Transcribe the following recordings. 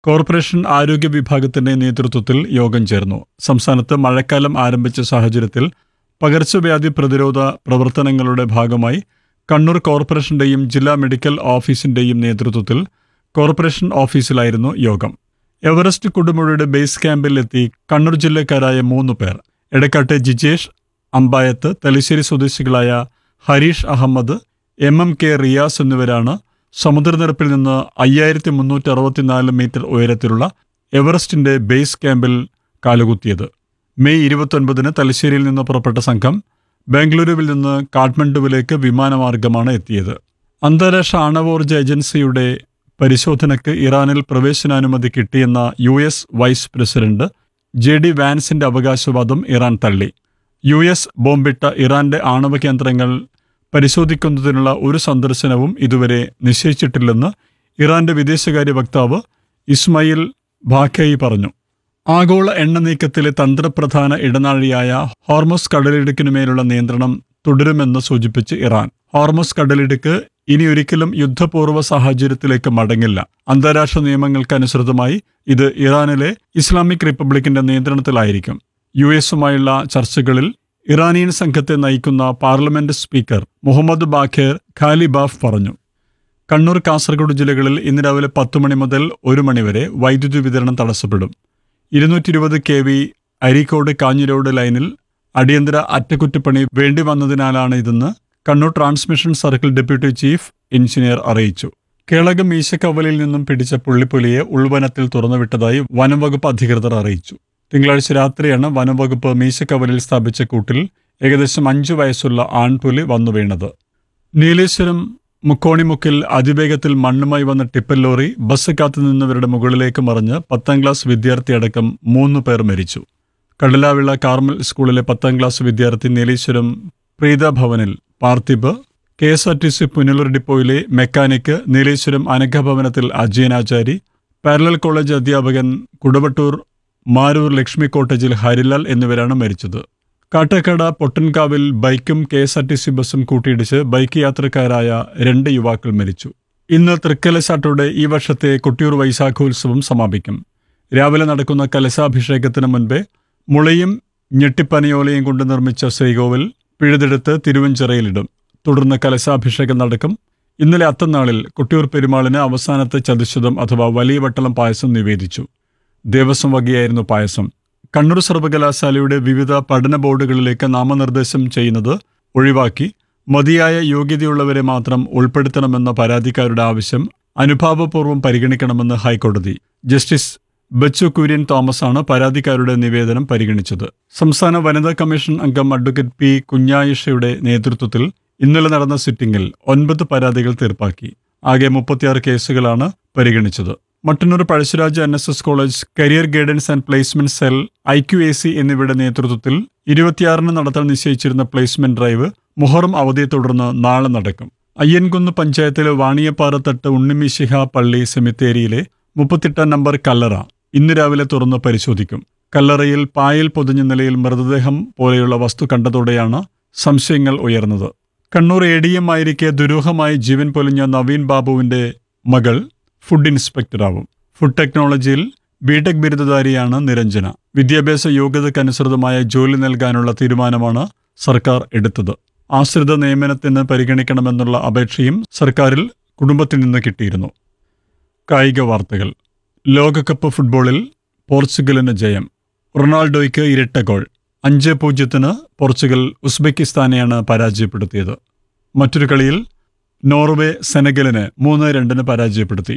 corporation ആരോഗ്യ വിഭാഗത്തിന്റെ നേതൃത്വത്തിൽ യോഗം ചേർന്നു സംസ്ഥാനത്ത് മഴക്കാലം ആരംഭിച്ച സാഹചര്യത്തിൽ പകർച്ചവ്യാധി പ്രതിരോധ പ്രവർത്തനങ്ങളുടെ ഭാഗമായി കണ്ണൂർ കോർപ്പറേഷന്റെയും ജില്ലാ മെഡിക്കൽ ഓഫീസിന്റെയും നേതൃത്വത്തിൽ കോർപ്പറേഷൻ ഓഫീസിലായിരുന്നു യോഗം എവറസ്റ്റ് കൊടുമുഴയുടെ ബേസ് ക്യാമ്പിലെത്തി കണ്ണൂർ ജില്ലക്കാരായ മൂന്ന് പേർ എടക്കാട്ടെ ജിജേഷ് അമ്പായത്ത് തലശ്ശേരി സ്വദേശികളായ Harish Ahammed M M K Riyas എന്നിവരാണ് സമുദ്രനിരപ്പിൽ നിന്ന് അയ്യായിരത്തി മുന്നൂറ്റി അറുപത്തിനാല് മീറ്റർ ഉയരത്തിലുള്ള എവറസ്റ്റിന്റെ ബേസ് ക്യാമ്പിൽ കാലുകുത്തിയത് മെയ് ഇരുപത്തൊൻപതിന് തലശ്ശേരിയിൽ നിന്ന് പുറപ്പെട്ട സംഘം ബാംഗ്ലൂരുവിൽ നിന്ന് കാഠ്മണ്ഡുവിലേക്ക് വിമാനമാർഗമാണ് എത്തിയത് അന്താരാഷ്ട്ര ആണവോർജ ഏജൻസിയുടെ പരിശോധനയ്ക്ക് ഇറാനിൽ പ്രവേശനാനുമതി കിട്ടിയെന്ന U S vice president J D വാൻസിന്റെ അവകാശവാദം ഇറാൻ തള്ളി യു എസ് ബോംബിട്ട ഇറാന്റെ ആണവ കേന്ദ്രങ്ങൾ പരിശോധിക്കുന്നതിനുള്ള ഒരു സന്ദർശനവും ഇതുവരെ നിശ്ചയിച്ചിട്ടില്ലെന്ന് ഇറാന്റെ വിദേശകാര്യ വക്താവ് ഇസ്മായിൽ ബാഖയി പറഞ്ഞു ആഗോള എണ്ണ നീക്കത്തിലെ തന്ത്രപ്രധാന ഇടനാഴിയായ ഹോർമോസ് കടലിടുക്കിനുമേലുള്ള നിയന്ത്രണം തുടരുമെന്ന് സൂചിപ്പിച്ച് ഇറാൻ ഹോർമോസ് കടലിടുക്ക് ഇനി ഒരിക്കലും യുദ്ധപൂർവ്വ സാഹചര്യത്തിലേക്ക് മടങ്ങില്ല അന്താരാഷ്ട്ര നിയമങ്ങൾക്കനുസൃതമായി ഇത് ഇറാനിലെ ഇസ്ലാമിക് റിപ്പബ്ലിക്കിന്റെ നിയന്ത്രണത്തിലായിരിക്കും യു എസുമായുള്ള ചർച്ചകളിൽ ഇറാനിയൻ സംഘത്തെ നയിക്കുന്ന parliament speaker Mohammad Bagher Ghalibaf പറഞ്ഞു കണ്ണൂർ കാസർഗോഡ് ജില്ലകളിൽ ഇന്ന് രാവിലെ പത്ത് മണി മുതൽ ഒരു മണിവരെ വൈദ്യുതി വിതരണം തടസ്സപ്പെടും ഇരുന്നൂറ്റി ഇരുപത് കെ വി അരീക്കോട് കാഞ്ഞിരോട് ലൈനിൽ അടിയന്തര അറ്റകുറ്റപ്പണി വേണ്ടി വന്നതിനാലാണ് ഇതെന്ന് Kannur transmission circle deputy chief engineer അറിയിച്ചു കേളകം മീശക്കവലിൽ നിന്നും പിടിച്ച പുള്ളിപ്പുലിയെ ഉൾവനത്തിൽ തുറന്നുവിട്ടതായി വനംവകുപ്പ് അധികൃതർ അറിയിച്ചു തിങ്കളാഴ്ച രാത്രിയാണ് വനംവകുപ്പ് മീശക്കവലിൽ സ്ഥാപിച്ച കൂട്ടിൽ ഏകദേശം അഞ്ചു വയസ്സുള്ള ആൺപുലി വന്നു വീണത് നീലേശ്വരം മുക്കോണിമുക്കിൽ അതിവേഗത്തിൽ മണ്ണുമായി വന്ന ടിപ്പർ ലോറി ബസ് കാത്തുനിന്നവരുടെ മുകളിലേക്ക് മറിഞ്ഞ് പത്താം ക്ലാസ് വിദ്യാർത്ഥിയടക്കം മൂന്ന് പേർ മരിച്ചു കടലാവിള കാർമൽ സ്കൂളിലെ പത്താം ക്ലാസ് വിദ്യാർത്ഥി നീലേശ്വരം പ്രീത ഭവനിൽ Parthib K S R T C Punalur ഡിപ്പോയിലെ മെക്കാനിക് നീലേശ്വരം അനഘഭവനത്തിൽ അജയനാചാരി പാരലൽ കോളേജ് അധ്യാപകൻ കുടവട്ടൂർ മാരൂർ ലക്ഷ്മി കോട്ടേജിൽ ഹരിലാൽ എന്നിവരാണ് മരിച്ചത് കാട്ടക്കട പൊട്ടൻകാവിൽ ബൈക്കും K S R T C ബസ്സും കൂട്ടിയിടിച്ച് ബൈക്ക് യാത്രക്കാരായ രണ്ട് യുവാക്കൾ മരിച്ചു ഇന്ന് തൃക്കലശാട്ടോടെ ഈ വർഷത്തെ കൊട്ടിയൂർ വൈശാഖോത്സവം സമാപിക്കും രാവിലെ നടക്കുന്ന കലശാഭിഷേകത്തിന് മുൻപേ മുളയും ഞെട്ടിപ്പനയോലയും കൊണ്ട് നിർമ്മിച്ച ശ്രീകോവിൽ പിഴുതെടുത്ത് തിരുവഞ്ചിറയിലിടും തുടർന്ന് കലശാഭിഷേകം നടക്കും ഇന്നലെ അത്തനാളിൽ കൊട്ടിയൂർ പെരുമാളിന് അവസാനത്തെ ചതുശതം അഥവാ വലിയ വട്ടളം പായസം നിവേദിച്ചു ദേവസ്വം വകയായിരുന്നു പായസം കണ്ണൂർ സർവകലാശാലയുടെ വിവിധ പഠന ബോർഡുകളിലേക്ക് നാമനിർദ്ദേശം ചെയ്യുന്നത് ഒഴിവാക്കി മതിയായ യോഗ്യതയുള്ളവരെ മാത്രം ഉൾപ്പെടുത്തണമെന്ന പരാതിക്കാരുടെ ആവശ്യം അനുഭാവപൂർവ്വം പരിഗണിക്കണമെന്ന് ഹൈക്കോടതി ജസ്റ്റിസ് ബച്ചു കുര്യൻ തോമസ് ആണ് പരാതിക്കാരുടെ നിവേദനം പരിഗണിച്ചത് സംസ്ഥാന വനിതാ കമ്മീഷൻ അംഗം അഡ്വക്കേറ്റ് പി കുഞ്ഞായിഷയുടെ നേതൃത്വത്തിൽ ഇന്നലെ നടന്ന സിറ്റിംഗിൽ ഒൻപത് പരാതികൾ തീർപ്പാക്കി ആകെ മുപ്പത്തിയാറ് കേസുകളാണ് പരിഗണിച്ചത് Mattannur Pazhassiraj N S S college career guidance and placement cell I Q A C എന്നിവയുടെ നേതൃത്വത്തിൽ ഇരുപത്തിയാറിന് നടത്താൻ നിശ്ചയിച്ചിരുന്ന പ്ലേസ്മെന്റ് ഡ്രൈവ് മുഹറം അവധിയെ തുടർന്ന് നാളെ നടക്കും അയ്യൻകുന്ന് പഞ്ചായത്തിലെ വാണിയപ്പാറത്തട്ട് ഉണ്ണിമിശിഹ പള്ളി സെമിത്തേരിയിലെ മുപ്പത്തെട്ടാം നമ്പർ കല്ലറ ഇന്ന് രാവിലെ തുറന്ന് പരിശോധിക്കും കല്ലറയിൽ പായൽ പൊതിഞ്ഞ നിലയിൽ മൃതദേഹം പോലെയുള്ള വസ്തു കണ്ടതോടെയാണ് സംശയങ്ങൾ ഉയർന്നത് കണ്ണൂർ എ ഡി എം ആയിരിക്കെ ദുരൂഹമായി ജീവൻ പൊലിഞ്ഞ നവീൻ ബാബുവിന്റെ മകൾ ഫുഡ് ഇൻസ്പെക്ടറാവും ഫുഡ് ടെക്നോളജിയിൽ ബിടെക് ബിരുദധാരിയാണ് നിരഞ്ജന വിദ്യാഭ്യാസ യോഗ്യതക്കനുസൃതമായ ജോലി നൽകാനുള്ള തീരുമാനമാണ് സർക്കാർ എടുത്തത് ആശ്രിത നിയമനത്തിന് പരിഗണിക്കണമെന്നുള്ള അപേക്ഷയും സർക്കാരിൽ കുടുംബത്തിൽ നിന്ന് കിട്ടിയിരുന്നു കായിക വാർത്തകൾ ലോകകപ്പ് ഫുട്ബോളിൽ പോർച്ചുഗലിന് ജയം റൊണാൾഡോയ്ക്ക് ഇരട്ട ഗോൾ അഞ്ച് പൂജ്യത്തിന് പോർച്ചുഗൽ ഉസ്ബെക്കിസ്ഥാനെയാണ് പരാജയപ്പെടുത്തിയത് മറ്റൊരു കളിയിൽ നോർവേ സെനഗലിനെ മൂന്ന് രണ്ടിന് പരാജയപ്പെടുത്തി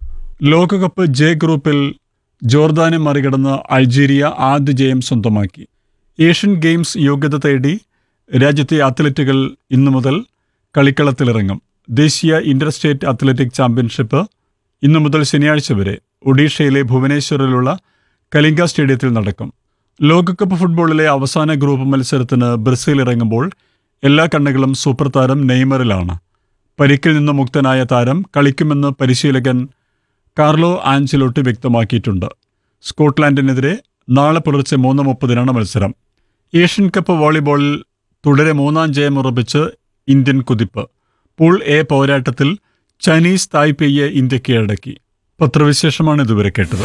ലോകകപ്പ് ജെ ഗ്രൂപ്പിൽ ജോർദാനെ മറികടന്ന് അൾജീരിയ ആദ്യ ജയം സ്വന്തമാക്കി ഏഷ്യൻ ഗെയിംസ് യോഗ്യത തേടി രാജ്യത്തെ അത്ലറ്റുകൾ ഇന്നു മുതൽ കളിക്കളത്തിലിറങ്ങും ദേശീയ ഇന്റർ സ്റ്റേറ്റ് അത്ലറ്റിക് ചാമ്പ്യൻഷിപ്പ് ഇന്നു മുതൽ ശനിയാഴ്ച വരെ ഒഡീഷയിലെ ഭുവനേശ്വറിലുള്ള കലിംഗ സ്റ്റേഡിയത്തിൽ നടക്കും ലോകകപ്പ് ഫുട്ബോളിലെ അവസാന ഗ്രൂപ്പ് മത്സരത്തിന് ബ്രസീൽ ഇറങ്ങുമ്പോൾ എല്ലാ കണ്ണുകളും സൂപ്പർ താരം നെയ്മറിലാണ് പരിക്കിൽ നിന്ന് മുക്തനായ താരം കളിക്കുമെന്ന് പരിശീലകൻ കാർലോ ആഞ്ചലോട്ടി വ്യക്തമാക്കിയിട്ടുണ്ട് സ്കോട്ട്ലാൻഡിനെതിരെ നാളെ പുലർച്ചെ മൂന്ന് മുപ്പതിനാണ് മത്സരം ഏഷ്യൻ കപ്പ് വോളിബോളിൽ തുടരെ മൂന്നാം ജയം ഉറപ്പിച്ച് ഇന്ത്യൻ കുതിപ്പ് പൂൾ എ പോരാട്ടത്തിൽ ചൈനീസ് തായ്പേയെ ഇന്ത്യ കീഴടക്കി പത്രവിശേഷമാണ് ഇതുവരെ കേട്ടത്